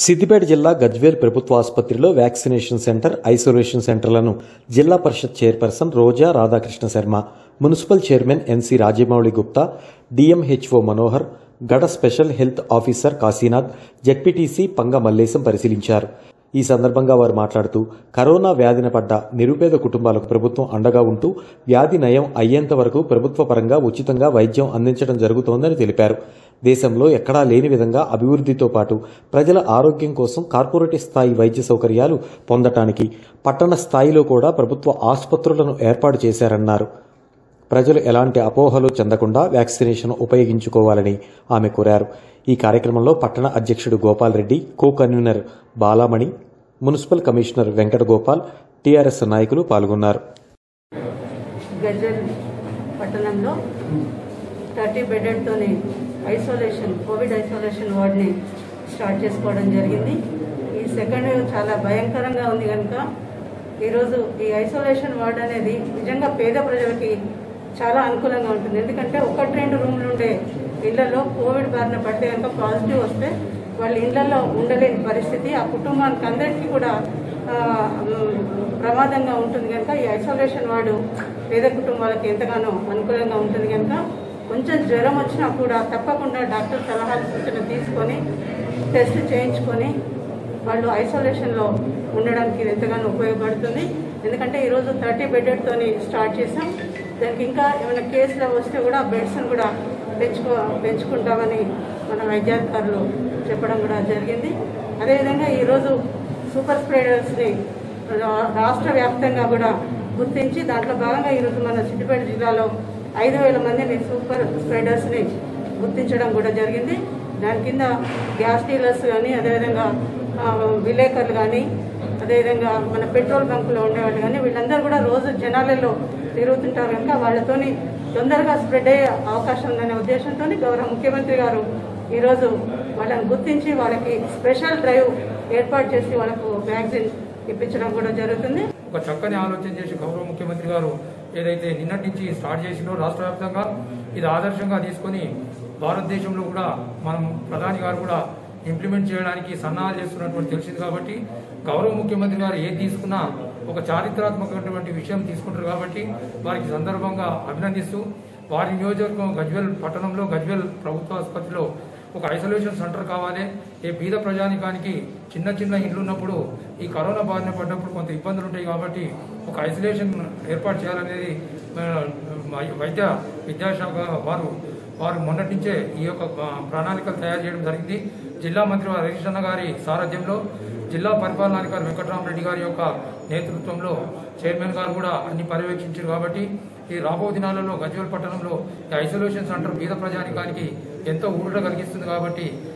సిద్దిపేట జిల్లా గజ్వేల్ ప్రభుత్వ ఆసుపత్రిలో వ్యాక్సినేషన్ సెంటర్ ఐసోలేషన్ సెంటర్లను జిల్లా పరిషత్ chairperson Roja Radhakrishna Sharma municipal chairman NC Rajamouli Gupta DMHO Manohar గడ special health officer Kashinath ZPTC Panga Mallesham పరిశీలించారు ఈ సందర్భంగా వారు మాట్లాడుతూ కరోనా వ్యాధిన పడ్డ నిరుపేద కుటుంబాలకు ప్రభుత్వం అండగా ఉంటూ వ్యాధి నయం అయ్యేంత వరకు ప్రభుత్వ పరంగా ఉచితంగా వైద్యం అందించడం జరుగుతోందని తెలిపారు దేశంలో ఎక్కడా లేని విధంగా అభివృద్ధితో పాటు ప్రజల ఆరోగ్యం కోసం కార్పొరేట్ స్థాయి వైద్య సౌకర్యాలు పొందటానికి పట్టణ స్థాయిలో కూడా ప్రభుత్వ ఆసుపత్రులను ఏర్పాటు చేశారన్నారు ప్రజలు ఎలాంటి అపోహలు చెందకుండా వ్యాక్సినేషన్ ఉపయోగించుకోవాలని ఆమె కోరారు ఈ కార్యక్రమంలో పట్టణ అధ్యక్షుడు Gopal Reddy co convener Balamani municipal commissioner Venkata Gopal TRS నాయకులు పాల్గొన్నారు గజ్వల్ పట్టణంలో థర్టీ బెడెడ్తోని ఐసోలేషన్ కోవిడ్ ఐసోలేషన్ వార్డ్ని స్టార్ట్ చేసుకోవడం జరిగింది ఈ సెకండ్ వేవ్ చాలా భయంకరంగా ఉంది కనుక ఈరోజు ఈ ఐసోలేషన్ వార్డ్ అనేది నిజంగా పేద ప్రజలకి చాలా అనుకూలంగా ఉంటుంది ఎందుకంటే ఒకటి రెండు రూమ్లు ఉండే ఇళ్లలో కోవిడ్ బారిన పడితే కనుక పాజిటివ్ వస్తే వాళ్ళ ఇళ్లలో ఉండలేని పరిస్థితి ఆ కుటుంబానికి అందరికీ కూడా ఆ, మ్, ప్రమాదంగా ఉంటుంది కనుక ఈ ఐసోలేషన్ వార్డు పేద కుటుంబాలకు ఎంతగానో అనుకూలంగా ఉంటుంది కనుక కొంచెం జ్వరం వచ్చినా కూడా తప్పకుండా డాక్టర్ సలహాలు సూచన తీసుకొని టెస్ట్ చేయించుకొని వాళ్ళు ఐసోలేషన్లో ఉండడానికి ఇది ఎంతగానో ఉపయోగపడుతుంది ఎందుకంటే ఈరోజు థర్టీ బెడ్తోని స్టార్ట్ చేసాం దానికి ఇంకా ఏమైనా కేసులు వస్తే కూడా బెడ్స్ని కూడా పెంచుకో పెంచుకుంటామని మన వైద్యాధికారులు చెప్పడం కూడా జరిగింది అదేవిధంగా ఈరోజు సూపర్ స్ప్రెడర్స్ని రా- రాష్ట్ర వ్యాప్తంగా కూడా గుర్తించి దాంట్లో భాగంగా ఈరోజు మన సిద్దిపేట జిల్లాలో ఐదు వేల మందిని సూపర్ స్ప్రెడర్స్ని గుర్తించడం కూడా జరిగింది దాని కింద గ్యాస్ డీలర్స్ కానీ అదేవిధంగా ఆ, విలేకరులు కానీ అదేవిధంగా మన పెట్రోల్ బంకులో ఉండేవాళ్ళు కానీ వీళ్ళందరూ కూడా రోజు జనాలలో తిరుగుతుంటారు కనుక వాళ్ళతోని తొందరగా స్ప్రెడ్ అయ్యే అవకాశం ఉందనే ఉద్దేశంతో గౌరవ ముఖ్యమంత్రి గారు ఈరోజు వాళ్ళని గుర్తించి వాళ్ళకి స్పెషల్ డ్రైవ్ ఏర్పాటు చేసి వాళ్ళకు వ్యాక్సిన్ ఇప్పించడం కూడా జరుగుతుంది ఒక చక్కని ఆలోచన చేసి గౌరవ ముఖ్యమంత్రి గారు ఏదైతే నిన్నటి నుంచి స్టార్ట్ చేసిందో రాష్ట్ర వ్యాప్తంగా ఇది ఆదర్శంగా తీసుకొని భారతదేశంలో కూడా మనం ప్రధాని గారు కూడా ఇంప్లిమెంట్ చేయడానికి సన్నాహాలు చేస్తున్నటువంటి తెలిసింది కాబట్టి గౌరవ ముఖ్యమంత్రి గారు ఏది తీసుకున్నా ఒక చారిత్రాత్మకమైనటువంటి విషయం తీసుకుంటారు కాబట్టి వారికి సందర్భంగా అభినందిస్తూ వారి నియోజకవర్గం గజ్వెల్ పట్టణంలో గజ్వెల్ ప్రభుత్వ ఆసుపత్రిలో ఒక ఐసోలేషన్ సెంటర్ కావాలి ఏ బీద ప్రజానికానికి చిన్న చిన్న ఇండ్లు ఉన్నప్పుడు ఈ కరోనా బారిన పడినప్పుడు కొంత ఇబ్బందులు ఉంటాయి కాబట్టి ఒక ఐసోలేషన్ ఏర్పాటు చేయాలనేది ఆ, వైద్య విద్యాశాఖ వారు వారు మొన్నటి నుంచే ఈ యొక్క ఆ, ప్రణాళికలు తయారు చేయడం జరిగింది జిల్లా మంత్రి హరీష్ అన్న గారి సారథ్యంలో జిల్లా పరిపాలనాధికారి వెంకటరామరెడ్డి గారి యొక్క నేతృత్వంలో చైర్మన్ గారు కూడా అన్ని పర్యవేక్షించారు కాబట్టి ఈ రాబో దినాలలో గజ్వేల్ పట్టణంలో ఈ ఐసోలేషన్ సెంటర్ బీద ప్రజానికానికి ఎంతో ఊరట కలిగిస్తుంది కాబట్టి